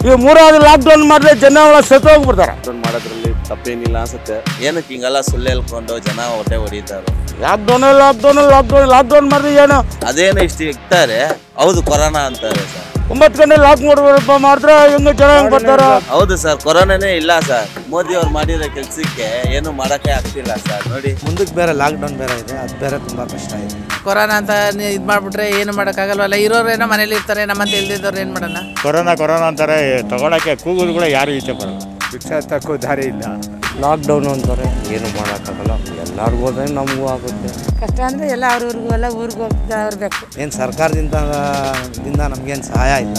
ಈ ಮೂರಾவது ಲಾಕ್ಡೌನ್ ಮಾಡಿದ್ರೆ ಜನ ಒಳ ಸತ್ತು ಹೋಗ್ಬಿಡ್ತಾರೆ ಲಾಕ್ಡೌನ್ ಮಾಡೋದ್ರಲ್ಲಿ ತಪ್ಪೇನಿಲ್ಲ ಅನ್ಸುತ್ತೆ ಏನಕ್ಕೆ ಹಿಂಗೆಲ್ಲ ಸುಳ್ಳು ಹೇಳ್ಕೊಂಡು ಜನ ಹೊಟ್ಟೆ ಹೊಡಿತಾರೆ ಲಾಕ್ಡೌನ್ ಲಾಕ್ಡೌನ್ ಲಾಕ್ಡೌನ್ ಲಾಕ್ಡೌನ್ ಮಾಡಿದ್ರೆ ಏನು ಅದೇನು ಇಷ್ಟು ಇಕ್ತಾರೆ ಹೌದು ಕೊರೋನಾ ಅಂತಾರೆ ಸರ್ ಒಂಬತ್ತು ಗಂಟೆ ಲಾಕ್ ಮಾಡ್ಬಿಡಪ್ಪ ಮಾಡಿದ್ರೆ ಹೆಂಗೆ ಜನ ಹೆಂಗೆ ಬರ್ತಾರ ಹೌದು ಸರ್ ಕೊರೋನಾನೇ ಇಲ್ಲ ಸರ್ ಮೋದಿ ಅವ್ರು ಮಾಡಿರೋ ಕೆಲಸಕ್ಕೆ ಏನು ಮಾಡೋಕ್ಕೆ ಆಗ್ತಿಲ್ಲ ಸರ್ ನೋಡಿ ಮುಂದಕ್ಕೆ ಬೇರೆ ಲಾಕ್ಡೌನ್ ಬೇರೆ ಇದೆ ಅದು ಬೇರೆ ತುಂಬ ಕಷ್ಟ ಇದೆ ಕೊರೋನಾ ಅಂತ ಇದು ಮಾಡ್ಬಿಟ್ರೆ ಏನು ಮಾಡೋಕ್ಕಾಗಲ್ವಲ್ಲ ಇರೋರೇನೋ ಮನೇಲಿ ಇರ್ತಾರೆ ನಮ್ಮಂತ ಇಲ್ದಿದ್ದವ್ರು ಏನು ಮಾಡೋಣ ಕೊರೋನಾ ಕೊರೋನಾ ಅಂತಾರೆ ತಗೊಳಕ್ಕೆ ಕೂಗುದು ಕೂಡ ಯಾರು ಈಚೆ ಬರಲ್ಲ ಭಿಕ್ಷಾ ತಕ್ಕೂ ದಾರಿ ಇಲ್ಲ ಲಾಕ್ಡೌನ್ ಅಂತಾರೆ ಏನು ಮಾಡೋಕ್ಕಾಗಲ್ಲ ಎಲ್ಲರಿಗೂ ಹೋದ್ರೆ ನಮಗೂ ಆಗುತ್ತೆ ಕಷ್ಟ ಅಂದರೆ ಎಲ್ಲ ಅವ್ರವ್ರಿಗೂ ಎಲ್ಲ ಊರಿಗೆ ಹೋಗ್ತಾ ಇರಬೇಕು ಏನು ಸರ್ಕಾರದಿಂದ ದಿಂದ ನಮಗೇನು ಸಹಾಯ ಇಲ್ಲ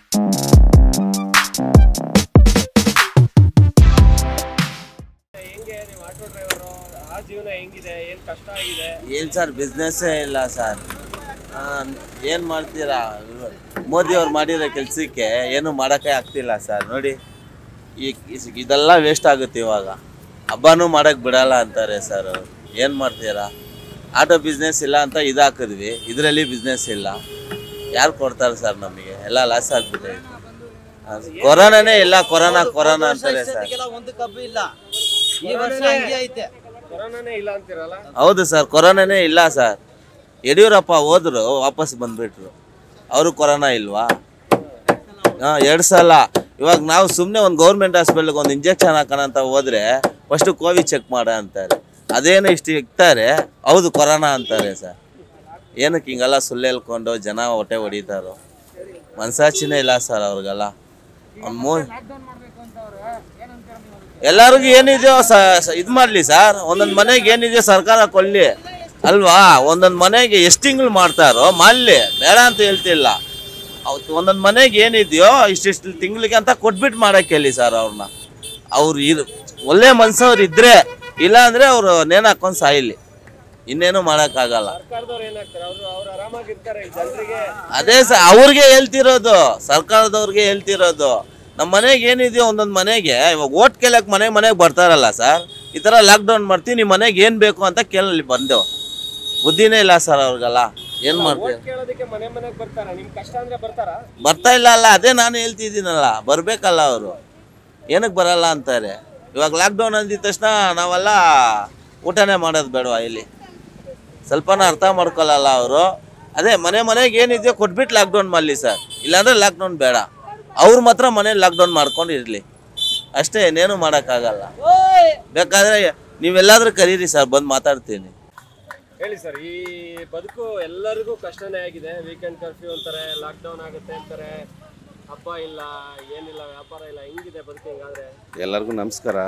ಏನು ಸರ್ ಬಿಸ್ನೆಸ್ಸೇ ಇಲ್ಲ ಸರ್ ಏನು ಮಾಡ್ತೀರಾ ಮೋದಿ ಅವ್ರು ಮಾಡಿರೋ ಕೆಲಸಕ್ಕೆ ಏನು ಮಾಡೋಕ್ಕೆ ಆಗ್ತಿಲ್ಲ ಸರ್ ನೋಡಿ ಈ ಇಸ್- ಇದೆಲ್ಲ ವೇಸ್ಟ್ ಆಗುತ್ತೆ ಇವಾಗ ಹಬ್ಬನೂ ಮಾಡೋಕ್ಕೆ ಬಿಡಲ್ಲ ಅಂತಾರೆ ಸರ್ ಏನು ಮಾಡ್ತೀರಾ ಆಟೋ ಬಿಸ್ನೆಸ್ ಇಲ್ಲ ಅಂತ ಇದು ಹಾಕಿದ್ವಿ ಇದರಲ್ಲಿ ಬಿಸ್ನೆಸ್ ಇಲ್ಲ ಯಾರು ಕೊಡ್ತಾರೆ ಸರ್ ನಮಗೆ ಎಲ್ಲ ಲಾಸ್ ಆಗ್ಬಿಟ್ಟೆ ಕೊರೋನಾನೇ ಇಲ್ಲ ಕೊರೋನಾ ಕೊರೋನಾ ಅಂತಾರೆ ಸರ್ ಒಂದು ಕಬ್ಬು ಇಲ್ಲ ಈ ವರ್ಷ ಹಂಗೆ ಐತೆ ಹೌದು ಸರ್ ಕೊರೋನಾನೇ ಇಲ್ಲ ಸರ್ ಯಡಿಯೂರಪ್ಪ ಹೋದ್ರು ವಾಪಸ್ ಬಂದ್ಬಿಟ್ರು ಅವರು ಕೊರೋನಾ ಇಲ್ವಾ ಹಾಂ ಎರಡು ಸಲ ಇವಾಗ ನಾವು ಸುಮ್ಮನೆ ಒಂದು ಗೌರ್ಮೆಂಟ್ ಹಾಸ್ಪಿಟ್ಲಿಗೆ ಒಂದು ಇಂಜೆಕ್ಷನ್ ಹಾಕೋಣ ಅಂತ ಹೋದ್ರೆ ಫಸ್ಟು ಕೋವಿಡ್ ಚೆಕ್ ಮಾಡ ಅಂತಾರೆ ಅದೇನು ಇಷ್ಟು ಇಕ್ತಾರೆ ಹೌದು ಕೊರೋನಾ ಅಂತಾರೆ ಸರ್ ಏನಕ್ಕೆ ಹಿಂಗೆಲ್ಲ ಸುಳ್ಳು ಹೇಳ್ಕೊಂಡು ಜನ ಹೊಟ್ಟೆ ಹೊಡಿತಾರೋ ಮನಸಾಚಿನೇ ಇಲ್ಲ ಸರ್ ಅವ್ರಿಗೆಲ್ಲ ಒಂದು ಮೂ ಎಲ್ಲರಿಗೂ ಏನಿದೆಯೋ ಸ ಇದು ಮಾಡಲಿ ಸರ್ ಒಂದೊಂದು ಮನೆಗೆ ಏನಿದೆಯೋ ಸರ್ಕಾರ ಕೊಡಲಿ ಅಲ್ವಾ ಒಂದೊಂದು ಮನೆಗೆ ಎಷ್ಟು ತಿಂಗಳು ಮಾಡ್ತಾರೋ ಮಾಡಲಿ ಬೇಡ ಅಂತ ಹೇಳ್ತಿಲ್ಲ ಅವತ್ತು ಒಂದೊಂದು ಮನೆಗೆ ಏನಿದೆಯೋ ಇಷ್ಟಿಷ್ಟು ತಿಂಗಳಿಗೆ ಅಂತ ಕೊಟ್ಬಿಟ್ಟು ಮಾಡಕ್ಕೆ ಹೇಳಿ ಸರ್ ಅವ್ರನ್ನ ಅವ್ರು ಇರು ಒಳ್ಳೆ ಮನ್ಸವ್ರು ಇದ್ರೆ ಇಲ್ಲ ಅಂದ್ರೆ ಅವರು ನೇಣು ಹಾಕೊಂಡು ಸಾಯಿಲಿ ಇನ್ನೇನು ಮಾಡೋಕ್ಕಾಗಲ್ಲ ಅದೇ ಸ ಅವ್ರಿಗೆ ಹೇಳ್ತಿರೋದು ಸರ್ಕಾರದವ್ರಿಗೆ ಹೇಳ್ತಿರೋದು ನಮ್ಮ ಮನೆಗೆ ಏನಿದೆಯೋ ಒಂದೊಂದು ಮನೆಗೆ ಇವಾಗ ಓಟ್ ಕೇಳಕ್ಕೆ ಮನೆ ಮನೆಗೆ ಬರ್ತಾರಲ್ಲ ಸರ್ ಈ ಥರ ಲಾಕ್ಡೌನ್ ಮಾಡ್ತೀವಿ ನಿಮ್ಮ ಮನೆಗೆ ಏನು ಬೇಕು ಅಂತ ಕೇಳಲಿ ಬಂದೆವು ಬುದ್ಧಿನೇ ಇಲ್ಲ ಸರ್ ಅವ್ರಿಗೆಲ್ಲ ಏನು ಮಾಡ್ತೀವಿ ಬರ್ತಾ ಇಲ್ಲ ಅಲ್ಲ ಅದೇ ನಾನು ಹೇಳ್ತಿದ್ದೀನಲ್ಲ ಬರಬೇಕಲ್ಲ ಅವರು ಏನಕ್ಕೆ ಬರಲ್ಲ ಅಂತಾರೆ ಇವಾಗ ಲಾಕ್ಡೌನ್ ಅಂದಿದ ತಕ್ಷಣ ನಾವೆಲ್ಲ ಊಟನೇ ಮಾಡೋದು ಬೇಡವಾ ಇಲ್ಲಿ ಸ್ವಲ್ಪನ ಅರ್ಥ ಮಾಡ್ಕೊಳ್ಳಲ್ಲ ಅವರು ಅದೇ ಮನೆ ಮನೆಗೆ ಏನಿದೆಯೋ ಕೊಟ್ಬಿಟ್ಟು ಲಾಕ್ಡೌನ್ ಮಾಡಲಿ ಸರ್ ಇಲ್ಲಾಂದ್ರೆ ಲಾಕ್ಡೌನ್ ಬೇಡ ಅವ್ರು ಮಾತ್ರ ಮನೇಲಿ ಲಾಕ್ಡೌನ್ ಮಾಡ್ಕೊಂಡು ಇರಲಿ ಅಷ್ಟೇ ಇನ್ನೇನು ಮಾಡೋಕ್ಕಾಗಲ್ಲ ಬೇಕಾದರೆ ನೀವೆಲ್ಲಾದ್ರೂ ಕರೀರಿ ಸರ್ ಬಂದು ಮಾತಾಡ್ತೀನಿ ಹೇಳಿ ಸರ್ ಈ ಬದುಕು ಎಲ್ಲರಿಗೂ ಕಷ್ಟನೇ ಆಗಿದೆ ವೀಕೆಂಡ್ ಕರ್ಫ್ಯೂ ಅಂತಾರೆ ಲಾಕ್ಡೌನ್ ಆಗುತ್ತೆ ಅಂತಾರೆ ಹಬ್ಬ ಇಲ್ಲ ಏನಿಲ್ಲ ವ್ಯಾಪಾರ ಇಲ್ಲ ಹೆಂಗಿದೆ ಬದುಕು ಹಿಂಗಾದ್ರೆ ಎಲ್ಲರಿಗೂ ನಮಸ್ಕಾರ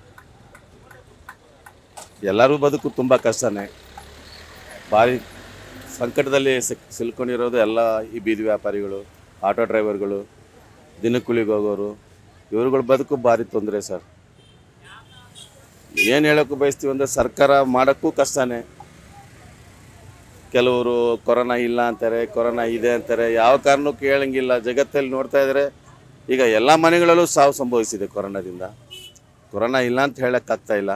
ಎಲ್ಲರೂ ಬದುಕು ತುಂಬ ಕಷ್ಟನೇ ಭಾರಿ ಸಂಕಟದಲ್ಲಿ ಸಿಕ್ ಸಿಲ್ಕೊಂಡಿರೋದು ಎಲ್ಲ ಈ ಬೀದಿ ವ್ಯಾಪಾರಿಗಳು ಆಟೋ ಡ್ರೈವರ್ಗಳು ದಿನಕೂಲಿಗೆ ಹೋಗೋರು ಇವ್ರುಗಳ ಬದುಕು ಭಾರಿ ತೊಂದರೆ ಸರ್ ಏನು ಹೇಳೋಕ್ಕೂ ಬಯಸ್ತೀವಿ ಅಂದರೆ ಸರ್ಕಾರ ಮಾಡೋಕ್ಕೂ ಕಷ್ಟನೇ ಕೆಲವರು ಕೊರೋನಾ ಇಲ್ಲ ಅಂತಾರೆ ಕೊರೋನಾ ಇದೆ ಅಂತಾರೆ ಯಾವ ಕಾರಣಕ್ಕೂ ಹೇಳಂಗಿಲ್ಲ ಜಗತ್ತಲ್ಲಿ ನೋಡ್ತಾ ಇದ್ದಾರೆ ಈಗ ಎಲ್ಲ ಮನೆಗಳಲ್ಲೂ ಸಾವು ಸಂಭವಿಸಿದೆ ಕೊರೋನಾದಿಂದ ಕೊರೋನಾ ಇಲ್ಲ ಅಂತ ಹೇಳೋಕ್ಕಾಗ್ತಾ ಇಲ್ಲ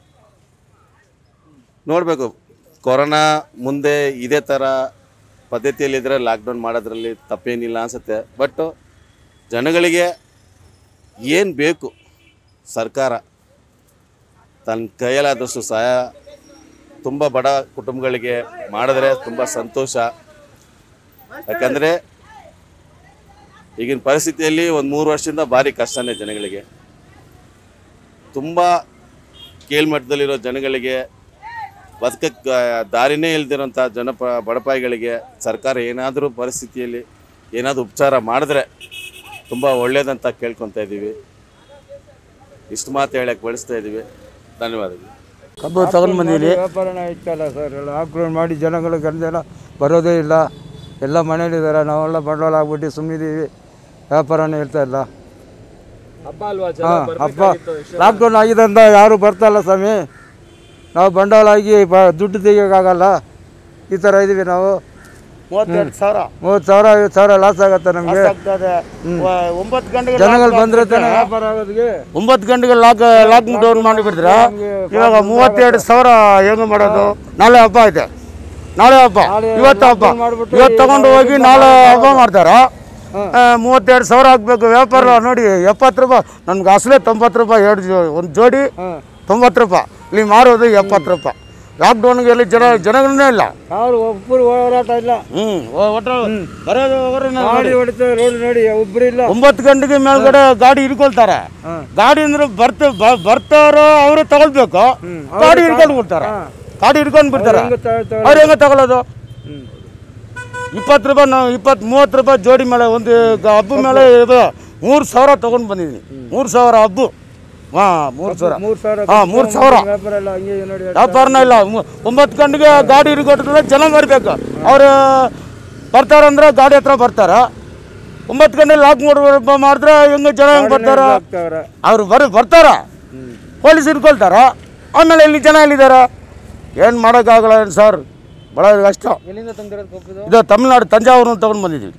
ನೋಡಬೇಕು ಕೊರೋನಾ ಮುಂದೆ ಇದೇ ಥರ ಪದ್ಧತಿಯಲ್ಲಿದ್ದರೆ ಲಾಕ್ಡೌನ್ ಮಾಡೋದ್ರಲ್ಲಿ ತಪ್ಪೇನಿಲ್ಲ ಅನಿಸುತ್ತೆ ಬಟ್ಟು ಜನಗಳಿಗೆ ಏನು ಬೇಕು ಸರ್ಕಾರ ತನ್ನ ಕೈಯಲ್ಲಾದಷ್ಟು ಸಹಾಯ ತುಂಬ ಬಡ ಕುಟುಂಬಗಳಿಗೆ ಮಾಡಿದ್ರೆ ತುಂಬ ಸಂತೋಷ ಯಾಕಂದರೆ ಈಗಿನ ಪರಿಸ್ಥಿತಿಯಲ್ಲಿ ಒಂದು ಮೂರು ವರ್ಷದಿಂದ ಭಾರಿ ಕಷ್ಟನೇ ಜನಗಳಿಗೆ ತುಂಬ ಕೀಳ್ಮಟ್ಟದಲ್ಲಿರೋ ಜನಗಳಿಗೆ ಬದುಕಕ್ಕೆ ದಾರಿನೇ ಇಲ್ದಿರೋಂಥ ಜನಪ ಬಡಪಾಯಿಗಳಿಗೆ ಸರ್ಕಾರ ಏನಾದರೂ ಪರಿಸ್ಥಿತಿಯಲ್ಲಿ ಏನಾದರೂ ಉಪಚಾರ ಮಾಡಿದ್ರೆ ತುಂಬ ಒಳ್ಳೇದಂತ ಕೇಳ್ಕೊತಾ ಇದ್ದೀವಿ ಇಷ್ಟು ಮಾತು ಹೇಳಕ್ಕೆ ಬಳಸ್ತಾ ಇದ್ದೀವಿ ಧನ್ಯವಾದಗಳು ಕಬ್ಬು ತಗೊಂಡು ಬಂದಿರಿ ವ್ಯಾಪಾರನೇ ಇತ್ತಲ್ಲ ಸರ್ ಲಾಕ್ಡೌನ್ ಮಾಡಿ ಜನಗಳು ಗಂದೆಲ್ಲ ಬರೋದೇ ಇಲ್ಲ ಎಲ್ಲ ಮನೇಲಿದ್ದಾರೆ ನಾವೆಲ್ಲ ಬಂಡವಾಳ ಆಗ್ಬಿಟ್ಟು ಸುಮ್ಮನಿದ್ದೀವಿ ವ್ಯಾಪಾರನೇ ಇರ್ತಾ ಇಲ್ಲ ಹಬ್ಬ ಅಲ್ವಾ ಜನ ಹಾಂ ಹಬ್ಬ ಬರ್ಬೇಕಾಗಿತ್ತು ಎಷ್ಟು ಲಾಕ್ಡೌನ್ ಆಗಿದೆ ಅಂತ ಯಾರು ಬರ್ತಾ ಇಲ್ಲ ಸ್ವಾಮಿ ನಾವು ಬಂಡವಾಳ ಆಗಿ ಬ ದುಡ್ಡು ತೆಗಿಯೋಕ್ಕಾಗಲ್ಲ ಈ ಥರ ಇದ್ದೀವಿ ನಾವು ಮೂವತ್ತೆರಡು ಸಾವಿರ ಮೂವತ್ತು ಸಾವಿರ ಐವತ್ತು ಸಾವಿರ ಲಾಸ್ ಆಗುತ್ತೆ ನಮಗೆ ಆಗ್ತದೆ ಒಂಬತ್ತು ಗಂಟೆಗೆ ಜನಗಳು ಬಂದ್ರೆ ತಾನೇ ವ್ಯಾಪಾರ ಆಗೋದಿಗೆ ಒಂಬತ್ತು ಗಂಟೆಗೆ ಲಾಕ್ ಲಾಕ್ ಡೌನ್ ಮಾಡಿಬಿಟ್ರೆ ಇವಾಗ ಮೂವತ್ತೆರಡು ಸಾವಿರ ಹೆಂಗೆ ಮಾಡೋದು ನಾಳೆ ಹಬ್ಬ ಐತೆ ನಾಳೆ ಹಬ್ಬ ನಾಳೆ ಇವತ್ತು ಹಬ್ಬ lockdown ಮಾಡ್ಬಿಟ್ಟು ಇವತ್ತು ತಗೊಂಡು ಹೋಗಿ ನಾಳೆ ಹಬ್ಬ ಮಾಡ್ತಾರ ಮೂವತ್ತೆರಡು ಸಾವಿರ ಹಾಕ್ಬೇಕು ವ್ಯಾಪಾರ ನೋಡಿ ಎಪ್ಪತ್ತು ರೂಪಾಯಿ ನನ್ಗೆ ಅಸಲೇ ತೊಂಬತ್ತು ರೂಪಾಯಿ ಎರಡು ಜೋ ಒಂದು ಜೋಡಿ ತೊಂಬತ್ತು ರೂಪಾಯಿ ಇಲ್ಲಿ ಮಾರೋದು ಎಪ್ಪತ್ತು ರೂಪಾಯಿ ಲಾಕ್ಡೌನ್ಗೆ ಎಲ್ಲಿ ಜನ ಜನಗಳನ್ನೇ ಇಲ್ಲ ಅವ್ರು ಒಬ್ಬರು ಹೋರಾಟ ಇಲ್ಲ ಹ್ಞೂ ಒಟ್ಟು ಬರೋದು ಹೋಗೋರು ನಾವು ಗಾಡಿ ನೋಡಿ. ಹೊಡಿತಾರೆ ರೋಡ್ ನೋಡಿ ಒಬ್ರು ಇಲ್ಲ ಒಂಬತ್ತು ಗಂಟೆಗೆ ಮೇಲ್ಗಡೆ ಗಾಡಿ ಹಿಡ್ಕೊಳ್ತಾರೆ ಗಾಡಿ ಅಂದ್ರೆ ಬರ್ತ ಬ- ಬರ್ತಾರೋ ಅವರು ತಗೊಳ್ಬೇಕು ಗಾಡಿ ಹಿಡ್ಕೊಂಡು ಬಿಡ್ತಾರೆ ಗಾಡಿ ಹಿಡ್ಕೊಂಡು ಬಿಡ್ತಾರೆ ಹೆಂಗೆ ತ- ತ- ಅವ್ರು ಹೆಂಗೆ ತಗೊಳ್ಳೋದು ಇಪ್ಪತ್ತು ರೂಪಾಯಿ ನಾವು ಇಪ್ಪತ್ತು ಮೂವತ್ತು ರೂಪಾಯಿ ಜೋಡಿ ಮೇಲೆ ಒಂದು ಗ- ಹಬ್ಬ ಮೇಲೆ ಇದು ಮೂರು ಸಾವಿರ ತೊಗೊಂಡು ಬಂದಿದ್ದೀನಿ ಮೂರು ಸಾವಿರ ಹಬ್ಬ ಹಾಂ ಮೂರು ಸಾವಿರ ಮೂರು ಸಾವಿರ ಹಾಂ ಮೂರು ಸಾವಿರ ವ್ಯಾಪಾರ ಎಲ್ಲ ಹಂಗೆ ನೋಡಿ ವ್ಯಾಪಾರನ ಇಲ್ಲ ಮು- ಒಂಬತ್ತು ಗಂಟೆಗೆ ಗಾಡಿ ಹಿಡ್ಕೊಟ್ಟಿದ್ರೆ ಜನ ಬರಬೇಕು ಅವರು ಬರ್ತಾರಂದ್ರೆ ಗಾಡಿ ಹತ್ರ ಬರ್ತಾರೆ ಒಂಬತ್ತು ಗಂಟೆ ಲಾಕ್ ಮಾಡಿ ಮಾಡಿದ್ರೆ ಹೆಂಗೆ ಜನ ಹೆಂಗೆ ಬರ್ತಾರೆ ಆಗ್ತಾವ್ರೆ ಅವ್ರು ಬರ ಬರ್ತಾರ ಪೊಲೀಸ್ ಹಿಡ್ಕೊಳ್ತಾರ ಆಮೇಲೆ ಇಲ್ಲಿ ಜನ ಎಲ್ಲಿದ್ದಾರೆ ಏನು ಮಾಡೋಕ್ಕಾಗಲ್ಲ ಸರ್ ಭಾಳ ಕಷ್ಟ ಎಲ್ಲಿಂದ ತಂದಿರೋದು ಕಬ್ಬಿದು ಇದು ತಮಿಳ್ನಾಡು ತಂಜಾವೂರು ತಗೊಂಡು ಬಂದಿದ್ದೀವಿ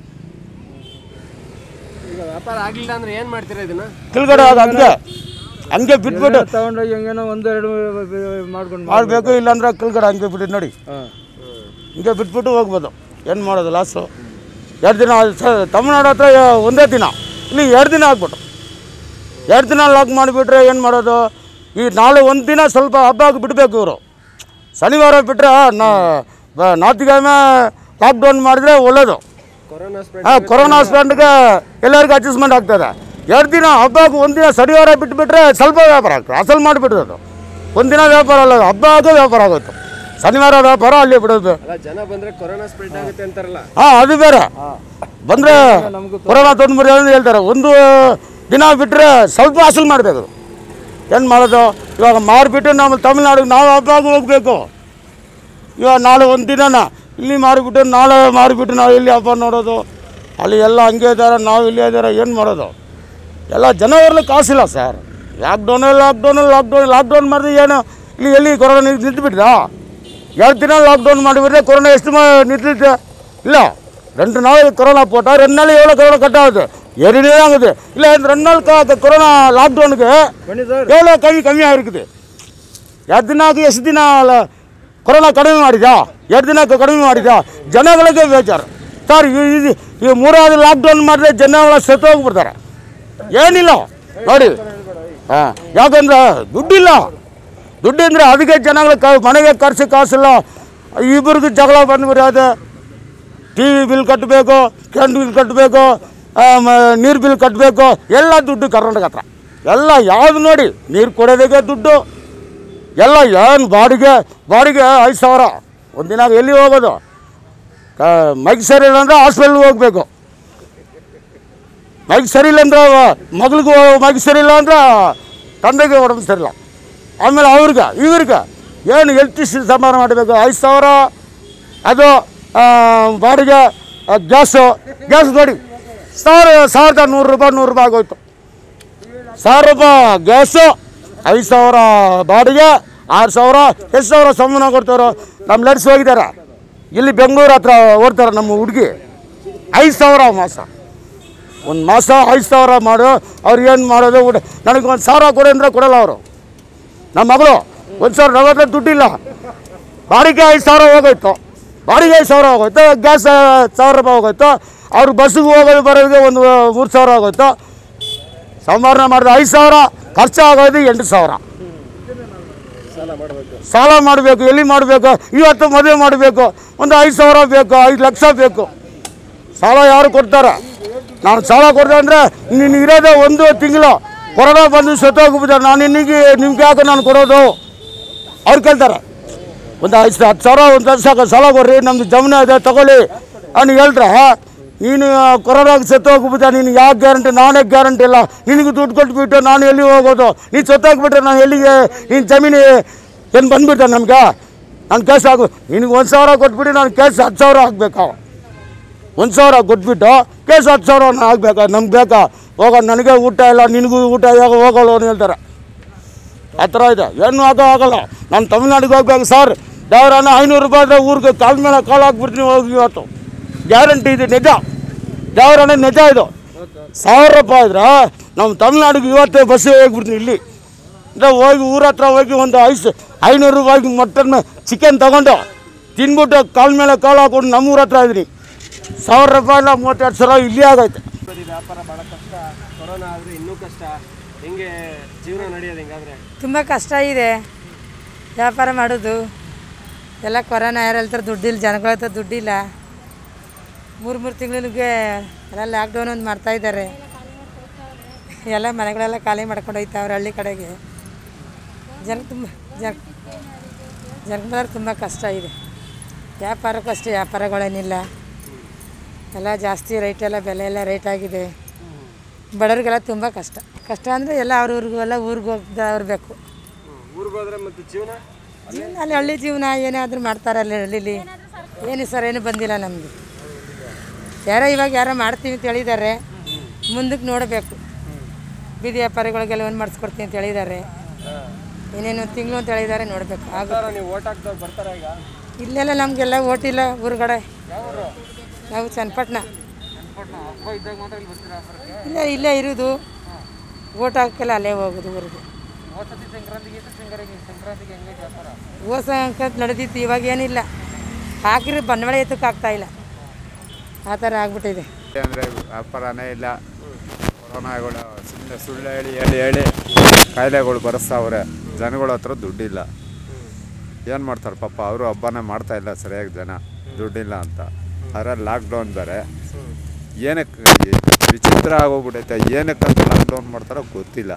ಈಗ ವ್ಯಾಪಾರ ಆಗ್ಲಿಲ್ಲ ಅಂದ್ರೆ ಏನ್ ಮಾಡ್ತೀರಾ ಇದನ್ನ ಕೆಳಗಡೆ ಅದು ಹಂಗೆ ಹಂಗೆ ಬಿಟ್ಬಿಟ್ಟು ತಗೊಂಡೋಗಿ ಹೆಂಗೇನೋ ಒಂದೆರಡು ಮಾಡ್ಕೊಂಡು ಮಾಡಬೇಕು ಇಲ್ಲಾಂದ್ರೆ ಕೆಳಗಡೆ ಹಂಗೆ ಬಿಟ್ಟು ನೋಡಿ ಹಿಂಗೆ ಬಿಟ್ಬಿಟ್ಟು ಹೋಗ್ಬೋದು ಏನು ಮಾಡೋದು ಲಾಸು ಎರಡು ದಿನ ಸ- ತಮಿಳ್ನಾಡು ಹತ್ರ ಒಂದೇ ದಿನ ಇಲ್ಲಿ ಎರಡು ದಿನ ಆಗ್ಬಿಟ್ಟು ಎರಡು ದಿನ ಲಾಕ್ ಮಾಡಿಬಿಟ್ರೆ ಏನು ಮಾಡೋದು ಈ ನಾಳೆ ಒಂದು ದಿನ ಸ್ವಲ್ಪ ಹಬ್ಬ ಆಗಿ ಬಿಡಬೇಕು ಇವರು ಶನಿವಾರ ಬಿಟ್ಟರೆ ನಾ ಬ- ನಾತಿಗಾಮೆ ಲಾಕ್ಡೌನ್ ಮಾಡಿದ್ರೆ ಒಳ್ಳೇದು ಕೊರೋನಾ ಸ್ಪ್ರೆಡ್ ಹಾಂ ಕೊರೋನಾ ಸ್ಟ್ಯಾಂಡ್ಗೆ ಎಲ್ಲರಿಗೂ ಅಡ್ಜಸ್ಟ್ಮೆಂಟ್ ಆಗ್ತದೆ ಎರಡು ದಿನ ಹಬ್ಬಕ್ಕೆ ಒಂದು ದಿನ ಶನಿವಾರ ಬಿಟ್ಬಿಟ್ರೆ ಸ್ವಲ್ಪ ವ್ಯಾಪಾರ ಆಗ್ತದೆ ಅಸಲು ಮಾಡಿಬಿಡ್ತದೆ ಅದು ಒಂದಿನ ವ್ಯಾಪಾರ ಅಲ್ಲ ಹಬ್ಬ ಆಗೋ ವ್ಯಾಪಾರ ಆಗುತ್ತೆ ಶನಿವಾರ ವ್ಯಾಪಾರ ಅಲ್ಲಿ ಬಿಡೋದು ಅಲ್ಲ ಜನ ಬಂದ್ರೆ ಕೊರೋನಾ ಸ್ಪ್ರೆಡ್ ಆಗುತ್ತೆ ಅಂತಾರಲ್ಲ ಹಾಂ ಅದು ಬೇರೆ ಬಂದರೆ ಕೊರೋನಾ ತೊಂದರೆ ಅಂತ ಹೇಳ್ತಾರೆ ಒಂದು ದಿನ ಬಿಟ್ಟರೆ ಸ್ವಲ್ಪ ಅಸಲು ಮಾಡಬೇಕು ಏನು ಮಾಡೋದು ಇವಾಗ ಮಾರಿಬಿಟ್ಟು ನಮ್ಮ ತಮಿಳ್ನಾಡಿಗೆ ನಾವು ಹಬ್ಬ ಹೋಗಬೇಕು ಇವಾಗ ನಾಳೆ ಒಂದು ದಿನನ ಇಲ್ಲಿ ಮಾರಿಬಿಟ್ಟು ನಾಳೆ ಮಾರಿಬಿಟ್ಟು ನಾವು ಇಲ್ಲಿ ಹಬ್ಬ ನೋಡೋದು ಅಲ್ಲಿ ಎಲ್ಲ ಹಂಗೆ ಇದ್ದಾರೆ ನಾವು ಇಲ್ಲೇ ಇದ್ದಾರೆ ಏನು ಮಾಡೋದು ಎಲ್ಲ ಜನ ಇರಲಿಕ್ಕೆ ಕಾಸಿಲ್ಲ sir lockdown lockdown lockdown lockdown ಮಾಡಿದ್ರೆ ಏನು ಇಲ್ಲಿ ಎಲ್ಲಿ ಕೊರೋನಾ ನಿಂತು ನಿಂತುಬಿಟ್ಟಿದಾ ಎರಡು ದಿನ லாக்டவுன் ಮಾಡಿಬಿಟ್ರೆ கொரோனா ಎಷ್ಟು நிறுத்திட்டு இல்லை ரெண்டு நாள் கொரோனா போட்டால் ரெண்டு நாள் எவ்வளோ கொரோனா கட் ஆகுது ஏறினே ஆகுது இல்லை இந்த ரெண்டு நாள் க- கொரோனா லாக்டவுனுக்கு ಬನ್ನಿ ಸರ್ எவ்வளோ கம்மி கம்மியாக இருக்குது ಎರಡು ದಿನಕ್ಕೆ ಎಷ್ಟು ದಿನ ಲ- ಕೊರೋನಾ ಕಡಿಮೆ ಮಾಡಿದಾ ಎರಡು ದಿನಕ್ಕೆ ಕಡಿಮೆ ಮಾಡಿದಾ ಜನಗಳಿಗೆ ಬೇಜಾರು ಸರ್ ಈ- ಇದು ಈ ಮೂರಾவது ಲಾಕ್ಡೌನ್ ಮಾಡಿದ್ರೆ ಜನಗಳ ಸತ್ತು ಹೋಗ್ಬಿಡ್ತಾರೆ ಏನಿಲ್ಲ ನೋಡಿ ಹಾಂ ಯಾಕಂದ್ರೆ ದುಡ್ಡಿಲ್ಲ ದುಡ್ಡು ಅಂದರೆ ಅದಕ್ಕೆ ಜನಗಳು ಕ ಮನೆಗೆ ಖರ್ಚು ಕಾಸಿಲ್ಲ ಇಬ್ಬರಿಗೂ ಜಗಳ ಬಂದ್ಬಿಡೋದು ಟಿ ವಿ ಬಿಲ್ ಕಟ್ಟಬೇಕು ಕರೆಂಟ್ ಬಿಲ್ ಕಟ್ಟಬೇಕು ನೀರು ಬಿಲ್ ಕಟ್ಟಬೇಕು ಎಲ್ಲ ದುಡ್ಡು ಕರ್ನಾಟಕ ಹತ್ರ ಎಲ್ಲ ಯಾವುದು ನೋಡಿ ನೀರು ಕೊಡೋದಕ್ಕೆ ದುಡ್ಡು ಎಲ್ಲ ಏನು ಬಾಡಿಗೆ ಬಾಡಿಗೆ ಐದು ಸಾವಿರ ಒಂದಿನ ಎಲ್ಲಿ ಹೋಗೋದು ಕ- ಮೈಕ್ ಸರಿ ಇಲ್ಲ ಅಂದರೆ ಹಾಸ್ಪಿಟ್ಲ್ಗೆ ಹೋಗಬೇಕು ಮೈಕ್ ಸರಿ ಇಲ್ಲ ಅಂದ್ರೆ ಮಗಳಿಗೂ ಮೈಕ್ ಸರಿ ಇಲ್ಲ ಅಂದ್ರೆ ತಂದೆಗೆ ಒಡಂಬ ಸರಿ ಇಲ್ಲ ಆಮೇಲೆ ಅವ್ರಿಗೆ ಇವ್ರಿಗೆ ಏನು ಎಲೆಕ್ಟ್ರಿಸಿಟಿ ಸಂಬಾರ ಮಾಡಬೇಕು ಐದು ಸಾವಿರ ಅದು ಆ, ಬಾಡಿಗೆ ಆ, ಗ್ಯಾಸು ಗ್ಯಾಸ್ ನೋಡಿ ಸಾವಿರ ಸಾವಿರದ ನೂರು ರೂಪಾಯಿ ನೂರು ರೂಪಾಯಿ ಆಗೋಯ್ತು ಸಾವಿರ ರೂಪಾಯಿ ಗ್ಯಾಸು ಐದು ಸಾವಿರ ಬಾಡಿಗೆ ಆರು ಸಾವಿರ ಎಷ್ಟು ಸಾವಿರ ಸಂಬಳ ಕೊಡ್ತಾರೋ ನಮ್ಮ ಲೆಟ್ಸ್ ಹೋಗಿದ್ದಾರೆ ಇಲ್ಲಿ ಬೆಂಗಳೂರು ಹತ್ರ ಓಡ್ತಾರೆ ನಮ್ಮ ಹುಡುಗಿ ಐದು ಸಾವಿರ ಮಾಸ ಒಂದು ಮಾಸ ಐದು ಸಾವಿರ ಮಾಡು ಅವ್ರು ಏನು ಮಾಡೋದು ಊಟ ನನಗೆ ಒಂದು ಸಾವಿರ ಕೊಡಿ ಅಂದರೆ ಕೊಡಲ್ಲ ಅವರು ನಮ್ಮ ಮಗಳು ಒಂದು ಸಾವಿರ ನಗದ ದುಡ್ಡಿಲ್ಲ ಬಾಡಿಗೆ ಐದು ಸಾವಿರ ಹೋಗೋಯ್ತು ಬಾಡಿಗೆ ಐದು ಸಾವಿರ ಹೋಗೋಯ್ತು ಗ್ಯಾಸ್ ಸಾವಿರ ರೂಪಾಯಿ ಹೋಗೋಯ್ತು ಅವ್ರು ಬಸ್ಸಿಗೆ ಹೋಗೋದು ಬರೋರಿಗೆ ಒಂದು ಮೂರು ಸಾವಿರ ಆಗೋಯ್ತು ಸಂಭಾವನೆ ಮಾಡಿದ್ರೆ ಐದು ಸಾವಿರ ಖರ್ಚು ಆಗೋದು ಎಂಟು ಸಾವಿರ ಸಾಲ ಮಾಡಬೇಕು ಎಲ್ಲಿ ಮಾಡಬೇಕು ಇವತ್ತು ಮದುವೆ ಮಾಡಬೇಕು ಒಂದು ಐದು ಸಾವಿರ ಬೇಕು ಐದು ಲಕ್ಷ ಬೇಕು ಸಾಲ ಯಾರು ಕೊಡ್ತಾರೆ ನಾನು ಸಾಲ ಕೊಡ್ದೆ ಅಂದರೆ ನೀನು ಇರೋದೇ ಒಂದು ತಿಂಗಳು ಕೊರೋನಾ ಬಂದು ಸತ್ತೋಗ್ಬಿಟ್ಟಾರೆ ನಾನು ನಿನಗೆ ನಿಮ್ಗೆ ಯಾಕೆ ನಾನು ಕೊಡೋದು ಅವ್ರು ಕೇಳ್ತಾರೆ ಒಂದು ಐದು ಸ- ಹತ್ತು ಸಾವಿರ ಒಂದು ಲಕ್ಷ ಸಾಲ ಕೊಡ್ರಿ ನಮ್ಮದು ಜಮೀನು ಇದೆ ತಗೊಳ್ಳಿ ಅವ್ನು ಹೇಳ್ರೆ ನೀನು ಕೊರೋನಾಗೆ ಸತ್ತು ಹೋಗ್ಬಿಟ್ಟ ನೀನು ಯಾಕೆ ಗ್ಯಾರಂಟಿ ನಾನೇ ಗ್ಯಾರಂಟಿ ಇಲ್ಲ ನಿನಗೆ ದುಡ್ಡು ಕೊಟ್ಬಿಟ್ಟು ನಾನು ಎಲ್ಲಿ ಹೋಗೋದು ನೀನು ಸತ್ತೋಗ್ಬಿಟ್ರೆ ನಾನು ಎಲ್ಲಿಗೆ ನೀನು ಜಮೀನು ಏನು ಬಂದ್ಬಿಟ್ಟ ನಮ್ಗೆ ನಾನು ಕೇಸ್ ಆಗು ನಿನಗೆ ಒಂದು ಸಾವಿರ ಕೊಟ್ಬಿಟ್ಟು ನಾನು ಕೇಸ್ ಹತ್ತು ಸಾವಿರ ಹಾಕ್ಬೇಕಾ ಒಂದು ಸಾವಿರ ಕೊಟ್ಬಿಟ್ಟು ಕೇಸ್ ಹತ್ತು ಸಾವಿರ ಆಗ್ಬೇಕಾ ನಮ್ಗೆ ಬೇಕಾ ಹೋಗ ನನಗೆ ಊಟ ಇಲ್ಲ ನಿನಗೂ ಊಟ ಯಾವಾಗ ಹೋಗೋಲ್ಲ ಅಂತ ಹೇಳ್ತಾರೆ ಆ ಥರ ಇದೆ ಏನು ಆಗೋ ಆಗಲ್ಲ ನಾನು ತಮಿಳ್ನಾಡಿಗೆ ಹೋಗ್ಬೇಕು ಸರ್ ದೇವರನ್ನ ಐನೂರು ರೂಪಾಯಿ ಇದ್ರೆ ಊರಿಗೆ ಕಾಲ ಮೇಲೆ ಕಾಲು ಹಾಕ್ಬಿಡ್ತೀನಿ ಹೋಗಿ ಇವತ್ತು ಗ್ಯಾರಂಟಿ ಇದೆ ನಿಜ ದೇವರನ್ನ ನಿಜ ಇದು ಸಾವಿರ ರೂಪಾಯಿ ಇದ್ರೆ ನಮ್ಮ ತಮಿಳ್ನಾಡಿಗೆ ಇವತ್ತೇ ಬಸ್ಸಿಗೆ ಹೋಗ್ಬಿಡ್ತೀನಿ ಇಲ್ಲಿ ಇಲ್ಲ ಹೋಗಿ ಊರ ಹತ್ರ ಹೋಗಿ ಒಂದು ಐಸ್ ಐನೂರು ರೂಪಾಯಿಗೆ ಮಟನ್ ಚಿಕನ್ ತಗೊಂಡು ತಿನ್ಬಿಟ್ಟು ಕಾಲ ಮೇಲೆ ಕಾಲು ಹಾಕೊಂಡು ನಮ್ಮೂರ ಹತ್ರ ಇದ್ದೀನಿ ಸಾವಿರ ರೂಪಾಯಿ ಇಲ್ಲ ಮೂವತ್ತೆರಡು ಸಾವಿರ ಇಲ್ಲಿ ಆಗೈತೆ ವ್ಯಾಪಾರ ಭಾಳ ಕಷ್ಟ ಕೊರೋನಾ ಆದರೆ ಇನ್ನೂ ಕಷ್ಟ ಹೆಂಗೆ ಜೀವನ ನಡೆಯೋದು ಹಿಂಗಾದ್ರೆ ತುಂಬ ಕಷ್ಟ ಇದೆ ವ್ಯಾಪಾರ ಮಾಡೋದು ಎಲ್ಲ ಕೊರೋನಾ ಯಾರು ಹೇಳ್ತಾರೆ ದುಡ್ಡಿಲ್ಲ ಜನಗಳ ಹತ್ರ ದುಡ್ಡಿಲ್ಲ ಮೂರು ಮೂರು ತಿಂಗಳಿಗೆ ಎಲ್ಲ ಲಾಕ್ಡೌನ್ ಒಂದು ಮಾಡ್ತಾಯಿದ್ದಾರೆ ಎಲ್ಲ ಮನೆಗಳೆಲ್ಲ ಖಾಲಿ ಮಾಡ್ಕೊಂಡು ಹೋಯ್ತಾವ್ರೆ ಹಳ್ಳಿ ಕಡೆಗೆ ಜನ ತುಂಬ ಜನ ಜನಗಳ ತುಂಬ ಕಷ್ಟ ಇದೆ ವ್ಯಾಪಾರಕ್ಕೂ ಅಷ್ಟೇ ವ್ಯಾಪಾರಗಳೇನಿಲ್ಲ ಎಲ್ಲ ಜಾಸ್ತಿ ರೇಟ್ ಎಲ್ಲ ಬೆಲೆ ಎಲ್ಲ ರೇಟ್ ಆಗಿದೆ ಬಡವ್ರಿಗೆಲ್ಲ ತುಂಬ ಕಷ್ಟ ಕಷ್ಟ ಅಂದರೆ ಎಲ್ಲ ಅವ್ರವ್ರಿಗೂ ಎಲ್ಲ ಊರಿಗೆ ಹೋಗ್ದವ್ರು ಬೇಕು ಊರಿಗೆ ಹೋದ್ರೆ ಮತ್ತೆ ಜೀವನ ಜೀವನ ಅಲ್ಲಿ ಹಳ್ಳಿ ಜೀವನ ಏನಾದರೂ ಮಾಡ್ತಾರೆ ಅಲ್ಲಿ ಹಳ್ಳಿಲಿ ಏನು ಸರ್ ಏನು ಬಂದಿಲ್ಲ ನಮಗೆ ಯಾರೋ ಇವಾಗ ಯಾರೋ ಮಾಡ್ತೀವಿ ಅಂತ ಹೇಳಿದ್ದಾರೆ ಮುಂದಕ್ಕೆ ನೋಡಬೇಕು ಬೀದಿ ವ್ಯಾಪಾರಿಗಳಿಗೆಲ್ಲ ಒಂದು ಮಾಡಿಸ್ಕೊಡ್ತೀನಿ ಅಂತ ಹೇಳಿದ್ದಾರೆ ಇನ್ನೇನು ತಿಂಗಳು ಅಂತ ಹೇಳಿದ್ದಾರೆ ನೋಡಬೇಕು ಆಗ ಬರ್ತಾರ ನೀವು ಓಟ್ ಹಾಕ್ದವ್ರು ಬರ್ತಾರ ಈಗ ಇಲ್ಲೆಲ್ಲ ನಮಗೆಲ್ಲ ಓಟಿಲ್ಲ ಊರುಗಡೆ ನಾವು ಚನ್ನಪಟ್ಟಣ ಇಲ್ಲ ಇಲ್ಲೇ ಇರೋದು ಓಟ್ ಹಾಕಲ್ಲ ಅಲ್ಲೇ ಹೋಗೋದು ಊರಿಗೆ ಹೋದ ಸಂಕ್ರಾಂತಿ ನಡೆದಿತ್ತು ಇವಾಗ ಏನಿಲ್ಲ ಹಾಕಿದ್ರೆ ಬಂಡವಾಳ ಎತ್ತಕ್ಕೆ ಆಗ್ತಾ ಇಲ್ಲ ಆ ಥರ ಆಗ್ಬಿಟ್ಟಿದೆ ಅಂದರೆ ವ್ಯಾಪಾರನೇ ಇಲ್ಲ ಕೊರೋನಾಗಳು ಸುಮ್ಮನೆ ಸುಳ್ಳು ಹೇಳಿ ಹೇಳಿ ಹೇಳಿ ಕಾಯಿಲೆಗಳು ಬರೆಸ್ತಾವ್ರೆ ಜನಗಳ ಹತ್ರ ದುಡ್ಡಿಲ್ಲ ಏನು ಮಾಡ್ತಾರೆ ಪಾಪ ಅವರು ಹಬ್ಬನೇ ಮಾಡ್ತಾ ಇಲ್ಲ ಸರಿಯಾಗಿ ಜನ ದುಡ್ಡಿಲ್ಲ ಅಂತ ಅದ್ರಲ್ಲಿ ಲಾಕ್ಡೌನ್ ಬೇರೆ ಏನಕ್ಕೆ ವಿಚಿತ್ರ ಆಗೋಗ್ಬಿಟ್ಟೈತೆ ಏನಕ್ಕಂತ ಲಾಕ್ಡೌನ್ ಮಾಡ್ತಾರೋ ಗೊತ್ತಿಲ್ಲ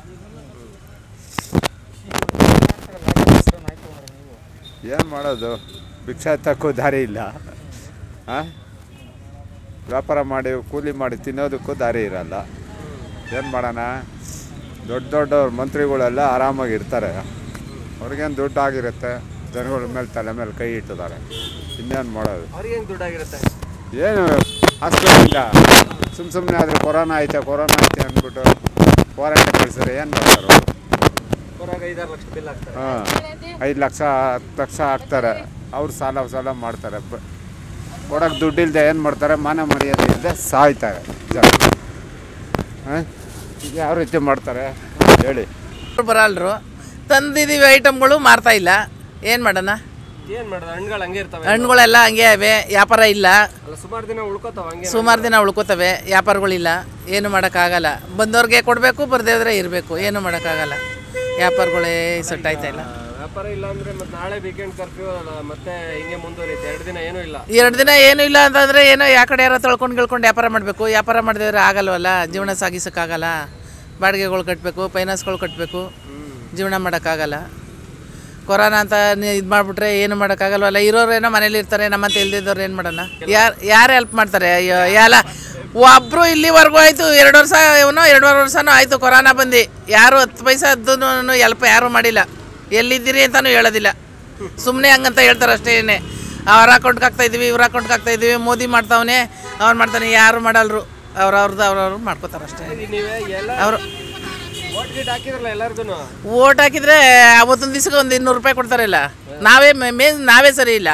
ಏನು ಮಾಡೋದು ಭಿಕ್ಷಾ ಎತ್ತಕ್ಕೂ ದಾರಿ ಇಲ್ಲ ಹಾಂ ವ್ಯಾಪಾರ ಮಾಡಿ ಕೂಲಿ ಮಾಡಿ ತಿನ್ನೋದಕ್ಕೂ ದಾರಿ ಇರಲ್ಲ ಏನು ಮಾಡೋಣ ದೊಡ್ಡ ದೊಡ್ಡವ್ರ ಮಂತ್ರಿಗಳೆಲ್ಲ ಆರಾಮಾಗಿ ಇರ್ತಾರೆ ಅವ್ರಿಗೇನು ದುಡ್ಡು ಆಗಿರುತ್ತೆ ಜನಗಳ ಮೇಲೆ ತಲೆ ಮೇಲೆ ಕೈ ಇಟ್ಟಿದ್ದಾರೆ ಇನ್ನೇನು ಮಾಡೋದು ಅವ್ರಿಗೆ ಹೆಂಗೆ ದುಡ್ಡಾಗಿರುತ್ತೆ ಏನು ಹಾಸ್ಪಿಟ್ಲಿಂದ ಸುಮ್ಮ ಸುಮ್ಮನೆ ಆದರೆ ಕೊರೋನಾ ಐತೆ ಕೊರೋನಾ ಐತೆ ಅಂದ್ಬಿಟ್ಟು ಕ್ವಾರಂಟೈನ್ ಕಳಿಸಿದ್ರೆ ಏನು ಮಾಡ್ತಾರೆ ಅವ್ರು? ಹೊರಗೆ ಐದಾರು ಲಕ್ಷ ಬಿಲ್ ಹಾಕ್ತಾರೆ ಹಾಂ ಐದು ಲಕ್ಷ ಹತ್ತು ಲಕ್ಷ ಹಾಕ್ತಾರೆ ಅವ್ರು ಸಾಲ ಸಾಲ ಮಾಡ್ತಾರೆ ಬ ಕೊಡೋಕೆ ದುಡ್ಡಿಲ್ಲದೆ ಏನು ಮಾಡ್ತಾರೆ ಮಾನ ಮರ್ಯಾದೆ ಇಲ್ಲದೆ ಸಾಯ್ತಾರೆ ಜನ ಹಾಂ ಯಾವ ರೀತಿ ಮಾಡ್ತಾರೆ ಹೇಳಿ ಬರಲ್ರು ತಂದಿದ್ದೀವಿ ಐಟಮ್ಗಳು ಮಾರ್ತಾ ಇಲ್ಲ ಏನು ಮಾಡೋಣ ಏನು ಮಾಡೋದು ಹಣ್ಣುಗಳು ಹಂಗೆ ಇರ್ತವೆ ಹಣ್ಣುಗಳೆಲ್ಲ ಹಂಗೆ ಅವೆ ವ್ಯಾಪಾರ ಇಲ್ಲ ಅಲ್ಲ ಸುಮಾರು ದಿನ ಉಳ್ಕೋತಾವ ಹಂಗೆ ಸುಮಾರು ದಿನ ಉಳ್ಕೋತವೆ ವ್ಯಾಪಾರಗಳಿಲ್ಲ ಏನು ಮಾಡೋಕ್ಕಾಗಲ್ಲ ಬಂದವ್ರಿಗೆ ಕೊಡಬೇಕು ಬರ್ದೇ ಹೋದ್ರೆ ಇರಬೇಕು ಏನು ಮಾಡೋಕ್ಕಾಗಲ್ಲ ವ್ಯಾಪಾರಗಳೇ ಸೆಟ್ ಆಯ್ತಾ ಇಲ್ಲ ವ್ಯಾಪಾರ ಇಲ್ಲ ಅಂದ್ರೆ ಮತ್ತೆ ನಾಳೆ ವೀಕೆಂಡ್ ಕರ್ಫ್ಯೂ ಅಲ್ಲ ಮತ್ತೆ ಹಿಂಗೆ ಮುಂದುವರಿಯುತ್ತೆ ಎರಡು ದಿನ ಏನೂ ಇಲ್ಲ ಎರಡು ದಿನ ಏನೂ ಇಲ್ಲ ಅಂತಂದರೆ ಏನೋ ಯಾ ಕಡೆ ಯಾರೋ ತೊಳ್ಕೊಂಡು ಗಿಳ್ಕೊಂಡು ವ್ಯಾಪಾರ ಮಾಡಬೇಕು ವ್ಯಾಪಾರ ಮಾಡಿದ್ರೆ ಆಗಲ್ವಲ್ಲ ಜೀವನ ಸಾಗಿಸೋಕ್ಕಾಗಲ್ಲ ಬಾಡಿಗೆಗಳು ಕಟ್ಟಬೇಕು ಫೈನಾನ್ಸ್ಗಳು ಕಟ್ಟಬೇಕು ಜೀವನ ಮಾಡೋಕ್ಕಾಗಲ್ಲ ಕೊರೋನಾ ಅಂತ ಇದು ಮಾಡಿಬಿಟ್ರೆ ಏನು ಮಾಡೋಕ್ಕಾಗಲ್ವಲ್ಲ ಇರೋರೇನೋ ಮನೇಲಿ ಇರ್ತಾರೆ ನಮ್ಮಂತ ಇಲ್ದಿದ್ದವ್ರು ಏನು ಮಾಡೋಣ ಯಾರು ಯಾರು ಹೆಲ್ಪ್ ಮಾಡ್ತಾರೆ ಅಯ್ಯೋ ಎಲ್ಲ ಒಬ್ಬರು ಇಲ್ಲಿವರೆಗೂ ಆಯಿತು ಎರಡು ವರ್ಷ ಇವನು ಎರಡೂವರೆ ವರ್ಷನೂ ಆಯಿತು ಕೊರೋನಾ ಬಂದು ಯಾರು ಹತ್ತು ಪೈಸದ್ದು ಹೆಲ್ಪ್ ಯಾರೂ ಮಾಡಿಲ್ಲ ಎಲ್ಲಿದ್ದೀರಿ ಅಂತಲೂ ಹೇಳೋದಿಲ್ಲ ಸುಮ್ಮನೆ ಹಂಗಂತ ಹೇಳ್ತಾರೆ ಅಷ್ಟೇನೆ ಅವ್ರ ಅಕೌಂಟ್ಗೆ ಹಾಕ್ತಾ ಇದೀವಿ ಇವ್ರ ಅಕೌಂಟ್ಗೆ ಹಾಕ್ತಾ ಇದೀವಿ ಮೋದಿ ಮಾಡ್ತಾವನೆ ಅವ್ರು ಮಾಡ್ತಾನೆ ಯಾರು ಮಾಡಲ್ರು ಅವ್ರು ಅವ್ರದ್ದು ಅವ್ರವ್ರು ಮಾಡ್ಕೋತಾರೆ ಅಷ್ಟೇ ನೀವೇ ಎಲ್ಲ ಅವರು ಓಟ್ ಗೀಟ್ ಹಾಕಿದ್ರಲ್ಲ ಎಲ್ಲರಿಗೂ ಓಟ್ ಹಾಕಿದ್ರೆ ಅವತ್ತೊಂದು ದಿವ್ಸಕ್ಕೆ ಒಂದು ಇನ್ನೂರು ರೂಪಾಯಿ ಕೊಡ್ತಾರಲ್ಲ ನಾವೇ ಮೇನ್ ನಾವೇ ಸರಿ ಇಲ್ಲ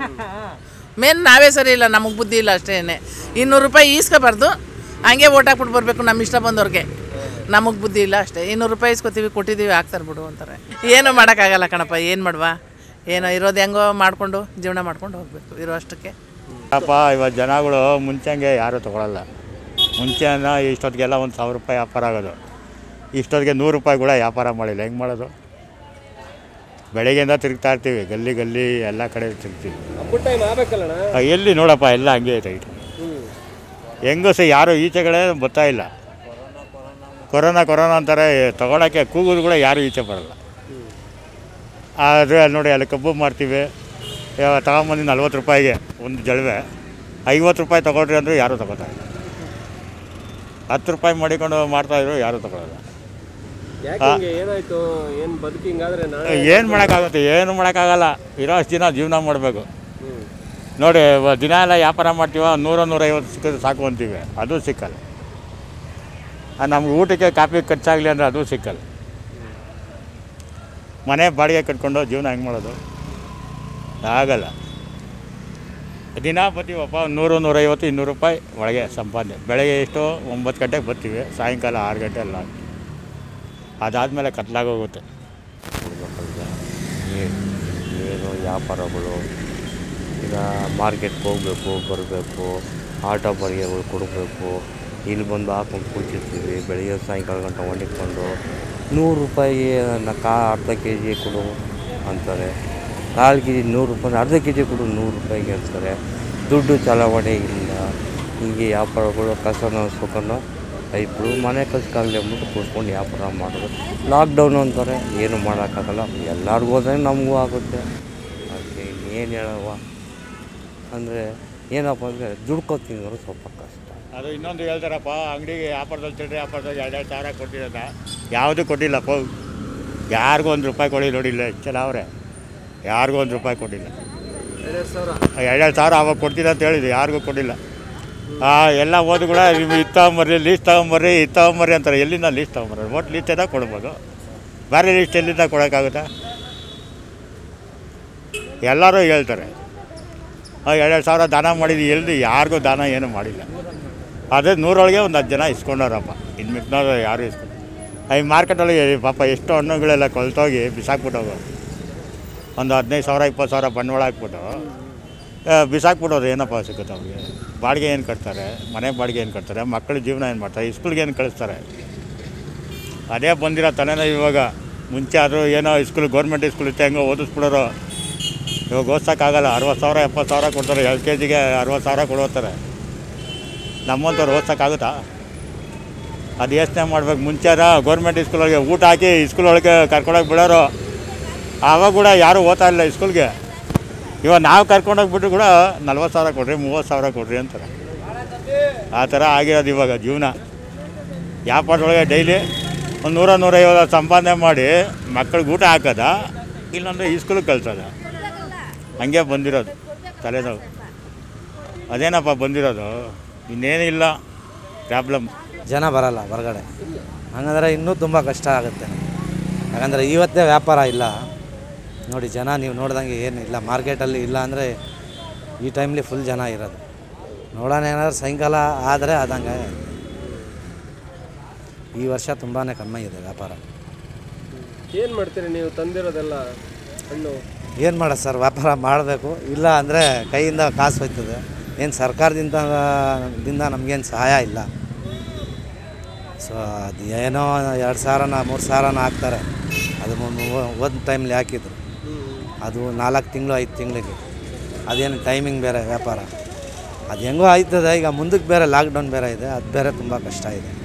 ಮೇನ್ ನಾವೇ ಸರಿ ಇಲ್ಲ ನಮಗೆ ಬುದ್ಧಿ ಇಲ್ಲ ಅಷ್ಟೇನೆ ಇನ್ನೂರು ರೂಪಾಯಿ ಈಸ್ಕೋಬಾರ್ದು ಹಂಗೆ ಓಟ್ ಹಾಕ್ಬಿಟ್ಟು ಬರಬೇಕು ನಮ್ಮ ಇಷ್ಟ ಬಂದವ್ರಿಗೆ ನಮಗೆ ಬುದ್ಧಿ ಇಲ್ಲ ಅಷ್ಟೇ ಇನ್ನೂರು ರೂಪಾಯಿ ಇಸ್ಕೊತೀವಿ ಕೊಟ್ಟಿದ್ದೀವಿ ಹಾಕ್ತಾರೆ ಬಿಡು ಅಂತಾರೆ ಏನು ಮಾಡೋಕ್ಕಾಗಲ್ಲ ಕಣಪ್ಪ ಏನು ಮಾಡುವ ಏನೋ ಇರೋದು ಹೆಂಗೋ ಮಾಡಿಕೊಂಡು ಜೀವನ ಮಾಡ್ಕೊಂಡು ಹೋಗಬೇಕು ಇರೋ ಅಷ್ಟಕ್ಕೆ ಪಾಪ ಇವತ್ತು ಜನಗಳು ಮುಂಚೆಂಗೆ ಯಾರೂ ತೊಗೊಳಲ್ಲ ಮುಂಚೆನ ಇಷ್ಟೊತ್ತಿಗೆಲ್ಲ ಒಂದು ಸಾವಿರ ರೂಪಾಯಿ ವ್ಯಾಪಾರ ಆಗೋದು ಇಷ್ಟೊತ್ತಿಗೆ ನೂರು ರೂಪಾಯಿ ಕೂಡ ವ್ಯಾಪಾರ ಮಾಡಿಲ್ಲ ಹೆಂಗೆ ಮಾಡೋದು ಬೆಳಗ್ಗೆಯಿಂದ ತಿರುಗ್ತಾ ಇರ್ತೀವಿ ಗಲ್ಲಿ ಗಲ್ಲಿ ಎಲ್ಲ ಕಡೆ ತಿರುಗ್ತೀವಿ ಹಬ್ಬದ ಟೈಮ್ ಆಗ್ಬೇಕಲ್ಲಣ್ಣ ಆ, ಎಲ್ಲಿ ನೋಡಪ್ಪ ಎಲ್ಲ ಹಂಗೆ ಐತೆ ಇದು ಹೆಂಗೂ ಸಹ ಯಾರು ಈಚೆಗಳೇ ಬರ್ತಾ ಇಲ್ಲ ಕೊರೋನಾ ಕೊರೋನಾ ಅಂತಾರೆ ತೊಗೊಳಕ್ಕೆ ಕೂಗೋದು ಕೂಡ ಯಾರು ಈಚೆ ಬರಲ್ಲ ಆದರೆ ನೋಡಿ ಅಲ್ಲಿ ಕಬ್ಬು ಮಾಡ್ತೀವಿ ಯಾವ- ತಗೊಂಬಂದು ನಲ್ವತ್ತು ರೂಪಾಯಿಗೆ ಒಂದು ಜಳವೆ ಐವತ್ತು ರೂಪಾಯಿ ತೊಗೊಳ್ರಿ ಅಂದರೆ ಯಾರೂ ತಗೋತಾ ಇಲ್ಲ ಹತ್ತು ರೂಪಾಯಿ ಮಾಡಿಕೊಂಡು ಮಾಡ್ತಾಯಿದ್ರು ಯಾರೂ ತಗೊಳ್ಳಲ್ಲ ಯಾಕೆ ಹಿಂಗೆ ಏನಾಯ್ತು ಏನು ಬದುಕಿ ಹಿಂಗಾದ್ರೆ ನಾಳೆ ಏನು ಮಾಡೋಕ್ಕಾಗುತ್ತೆ ಏನು ಮಾಡೋಕ್ಕಾಗಲ್ಲ ಇರೋ ಅಷ್ಟು ದಿನ ಜೀವನ ಮಾಡಬೇಕು ನೋಡಿ ವ- ದಿನ ಎಲ್ಲ ವ್ಯಾಪಾರ ಮಾಡ್ತೀವ ನೂರ ನೂರೈವತ್ತು ಸಿಕ್ಕಿದ್ರೆ ಸಾಕು ಅಂತೀವಿ ಅದು ಸಿಕ್ಕಲ್ಲ ಆ, ನಮ್ಗೆ ಊಟಕ್ಕೆ ಕಾಫಿ ಖರ್ಚಾಗಲಿ ಅಂದರೆ ಅದು ಸಿಕ್ಕಲ್ಲ ಮನೆ ಬಾಡಿಗೆ ಕಟ್ಕೊಂಡು ಜೀವನ ಹೆಂಗೆ ಮಾಡೋದು ಆಗಲ್ಲ ದಿನ ಬರ್ತೀವಪ್ಪ ನೂರು ನೂರೈವತ್ತು ಇನ್ನೂರು ರೂಪಾಯಿ ಒಳಗೆ ಸಂಪಾದನೆ ಬೆಳಗ್ಗೆ ಎಷ್ಟು ಒಂಬತ್ತು ಗಂಟೆಗೆ ಬರ್ತೀವಿ ಸಾಯಂಕಾಲ ಆರು ಗಂಟೆ ಎಲ್ಲ ಅದಾದಮೇಲೆ ಕತ್ಲಾಗೋಗುತ್ತೆ ಏನು ವ್ಯಾಪಾರಗಳು ಈಗ ಮಾರ್ಕೆಟ್ಗೆ ಹೋಗಬೇಕು ಬರಬೇಕು ಆಟೋ ಬಾಡಿಗೆಗಳು ಕೊಡಬೇಕು ಇಲ್ಲಿ ಬಂದು ಹಾಕೊಂಡು ಕೂತಿರ್ತೀವಿ ಬೆಳಿಗ್ಗೆ ಸಾಯಂಕಾಲ ಗಂಟ ಹೊಂಡಿಕೊಂಡು ನೂರು ರೂಪಾಯಿ ನ ಕಾ ಅರ್ಧ ಕೆ ಜಿ ಕೊಡು ಅಂತಾರೆ ಕಾಲು ಕೆ ಜಿ ನೂರು ರೂಪಾಯಿ ಅರ್ಧ ಕೆ ಜಿ ಕೊಡು ನೂರು ರೂಪಾಯಿಗೆ ಅಂತಾರೆ ದುಡ್ಡು ಚಲಾವಣೆ ಇಲ್ಲ ಹೀಗೆ ವ್ಯಾಪಾರಗಳು ಕಸನ ಸುಖನ ಇಬ್ಬರು ಮನೆ ಕಸ್ಕಾಗಲಿ ಅಂದ್ಬಿಟ್ಟು ಕೂತ್ಕೊಂಡು ವ್ಯಾಪಾರ ಮಾಡೋದು ಲಾಕ್ಡೌನ್ ಅಂತಾರೆ ಏನು ಮಾಡೋಕ್ಕಾಗಲ್ಲ ಎಲ್ಲರಿಗೂ ಹೋದ್ರೆ ನಮಗೂ ಆಗುತ್ತೆ ಅದಕ್ಕೆ ಇನ್ನೇನು ಹೇಳವ ಅಂದರೆ ಏನಪ್ಪ ಅಂದರೆ ದುಡ್ಕೊ ತಿನ್ನೋರು ಸ್ವಲ್ಪ ಕಷ್ಟ ಅದು ಇನ್ನೊಂದು ಹೇಳ್ತಾರಪ್ಪ ಅಂಗಡಿಗೆ ವ್ಯಾಪಾರದಲ್ಲಿ ಚಿಲ್ಲರೆ ವ್ಯಾಪಾರದಲ್ಲಿ ಎರಡೆರಡು ಸಾವಿರ ಕೊಟ್ಟಿರೋದ ಯಾವುದೂ ಕೊಟ್ಟಿಲ್ಲಪ್ಪ ಯಾರಿಗೂ ಒಂದು ರೂಪಾಯಿ ಕೊಡಿ ನೋಡಿಲ್ಲ ಚಲ ಅವರೇ ಯಾರಿಗೂ ಒಂದು ರೂಪಾಯಿ ಕೊಟ್ಟಿಲ್ಲ ಎರಡೆರಡು ಸಾವಿರ ಎರಡೆರಡು ಸಾವಿರ ಅವಾಗ ಕೊಡ್ತೀನಿ ಅಂತ ಹೇಳಿದ್ರು ಯಾರಿಗೂ ಕೊಟ್ಟಿಲ್ಲ ಆ ಎಲ್ಲ ಓದು ಕೂಡ ನೀವು ಇದು ತಗೊಂಬರ್ರಿ ಲೀಸ್ಟ್ ತಗೊಂಬರ್ರಿ ಇದು ತಗೊಂಬರ್ರಿ ಅಂತಾರೆ ಎಲ್ಲಿಂದ ಲೀಸ್ಟ್ ತಗೊಂಬರ್ರಿ ಒಟ್ಟು ಲೀಸ್ಟೇದ ಕೊಡ್ಬೋದು ಬೇರೆ ಲೀಸ್ಟ್ ಎಲ್ಲಿಂದ ಕೊಡೋಕ್ಕಾಗುತ್ತಾ ಎಲ್ಲರೂ ಹೇಳ್ತಾರೆ ಆ, ಎರಡೆರಡು ಸಾವಿರ ದಾನ ಮಾಡಿದ್ವಿ ಎಲ್ಲಿ ಯಾರಿಗೂ ದಾನ ಏನೂ ಮಾಡಿಲ್ಲ ಅದೇ ನೂರೊಳಗೆ ಒಂದು ಹತ್ತು ಜನ ಇಸ್ಕೊಂಡವ್ರಪ್ಪ ಇನ್ನು ಮಿಕ್ನವ್ರು ಯಾರು ಇಸ್ಕೊಂಡು ಈ ಮಾರ್ಕೆಟಲ್ಲಿ ಪಾಪ ಎಷ್ಟು ಹಣ್ಣುಗಳೆಲ್ಲ ಕೊಳ್ತೋಗಿ ಬಿಸಾಕ್ಬಿಟ್ಟವು ಒಂದು ಹದಿನೈದು ಸಾವಿರ ಇಪ್ಪತ್ತು ಸಾವಿರ ಬಂಡವಾಳ ಹಾಕ್ಬಿಟ್ಟು ಆ, ಬಿಸಾಕ್ಬಿಡೋದು ಏನಪ್ಪ ಸಿಗುತ್ತೆ ಅವ್ರಿಗೆ ಬಾಡಿಗೆ ಏನು ಕಟ್ತಾರೆ ಮನೆ ಬಾಡಿಗೆ ಏನು ಕಟ್ತಾರೆ ಮಕ್ಕಳ ಜೀವನ ಏನು ಮಾಡ್ತಾರೆ ಸ್ಕೂಲ್ಗೆ ಏನು ಕಳಿಸ್ತಾರೆ ಅದೇ ಬಂದಿರೋ ತಲೆನೋ ಇವಾಗ ಮುಂಚೆ ಆದರೂ ಏನೋ ಸ್ಕೂಲ್ ಗೌರ್ಮೆಂಟ್ ಸ್ಕೂಲ್ ಇತ್ತು ಹೆಂಗೋ ಓದಿಸ್ಬಿಡೋರು ಇವಾಗ ಓದ್ಸೋಕ್ಕಾಗಲ್ಲ ಅರವತ್ತು ಸಾವಿರ ಎಪ್ಪತ್ತು ಸಾವಿರ ಕೊಡ್ತಾರೆ ಎಲ್ ಕೆ ಜಿಗೆ ಅರವತ್ತು ಸಾವಿರ ಕೊಡ್ತಾರೆ ನಮ್ಮಂಥವ್ರು ಓದ್ಸೋಕ್ಕಾಗುತ್ತಾ ಅದು ಯೋಚನೆ ಮಾಡ್ಬೇಕು ಮುಂಚೆನ ಗೌರ್ಮೆಂಟ್ ಸ್ಕೂಲೊಳಗೆ ಊಟ ಹಾಕಿ ಸ್ಕೂಲ್ ಒಳಗೆ ಕರ್ಕೊಂಡೋಗಿ ಬಿಡೋರು ಆವಾಗ ಕೂಡ ಯಾರೂ ಓದ್ತಾ ಇಲ್ಲ ಸ್ಕೂಲ್ಗೆ ಇವಾಗ ನಾವು ಕರ್ಕೊಂಡೋಗ್ಬಿಟ್ಟು ಕೂಡ ನಲ್ವತ್ತು ಸಾವಿರ ಕೊಡ್ರಿ ಮೂವತ್ತು ಸಾವಿರ ಕೊಡ್ರಿ ಅಂತಾರೆ ಆ ಥರ ಆಗಿರೋದು ಇವಾಗ ಜೀವನ ವ್ಯಾಪಾರದೊಳಗೆ ಡೈಲಿ ಒಂದು ನೂರ ನೂರೈವತ್ತು ಸಂಪಾದನೆ ಮಾಡಿ ಮಕ್ಕಳಿಗೆ ಊಟ ಹಾಕೋದ ಇಲ್ಲಾಂದರೆ ಈ ಸ್ಕೂಲಿಗೆ ಕಳ್ಸೋದ ಹಂಗೆ ಬಂದಿರೋದು ತಲೆನೋವು ಅದೇನಪ್ಪ ಬಂದಿರೋದು ಇನ್ನೇನಿಲ್ಲ ಪ್ರಾಬ್ಲಮ್ ಜನ ಬರಲ್ಲ ಹೊರಗಡೆ ಹಂಗಂದ್ರೆ ಇನ್ನೂ ತುಂಬ ಕಷ್ಟ ಆಗುತ್ತೆ ಯಾಕಂದರೆ ಇವತ್ತೇ ವ್ಯಾಪಾರ ಇಲ್ಲ ನೋಡಿ ಜನ ನೀವು ನೋಡ್ದಂಗೆ ಏನು ಇಲ್ಲ ಮಾರ್ಕೆಟಲ್ಲಿ ಇಲ್ಲ ಅಂದರೆ ಈ ಟೈಮ್ಲಿ ಫುಲ್ ಜನ ಇರೋದು ನೋಡೋಣ ಏನಾದ್ರು ಸಾಯಂಕಾಲ ಆದರೆ ಆದಂಗೆ ಈ ವರ್ಷ ತುಂಬಾ ಕಮ್ಮಿ ಇದೆ ವ್ಯಾಪಾರ ಏನು ಮಾಡ್ತೀರಿ ನೀವು ತಂದಿರೋದೆಲ್ಲ ಹಣ್ಣು ಏನು ಮಾಡೋದು ಸರ್ ವ್ಯಾಪಾರ ಮಾಡಬೇಕು ಇಲ್ಲ ಅಂದರೆ ಕೈಯಿಂದ ಕಾಸು ಹೋಯ್ತದೆ ಏನು ಸರ್ಕಾರದಿಂದ ದಿಂದ ನಮಗೇನು ಸಹಾಯ ಇಲ್ಲ ಸೊ ಅದು ಏನೋ ಎರಡು ಸಾವಿರನ ಮೂರು ಸಾವಿರನ ಹಾಕ್ತಾರೆ ಅದು ಒಂದು ಟೈಮ್ಲಿ ಹಾಕಿದ್ರು ಅದು ನಾಲ್ಕು ತಿಂಗಳು ಐದು ತಿಂಗಳಿಗೆ ಅದೇನು ಟೈಮಿಂಗ್ ಬೇರೆ ವ್ಯಾಪಾರ ಅದು ಹೆಂಗೋ ಆಯ್ತದೆ ಈಗ ಮುಂದಕ್ಕೆ ಬೇರೆ ಲಾಕ್ಡೌನ್ ಬೇರೆ ಇದೆ ಅದು ಬೇರೆ ತುಂಬ ಕಷ್ಟ ಇದೆ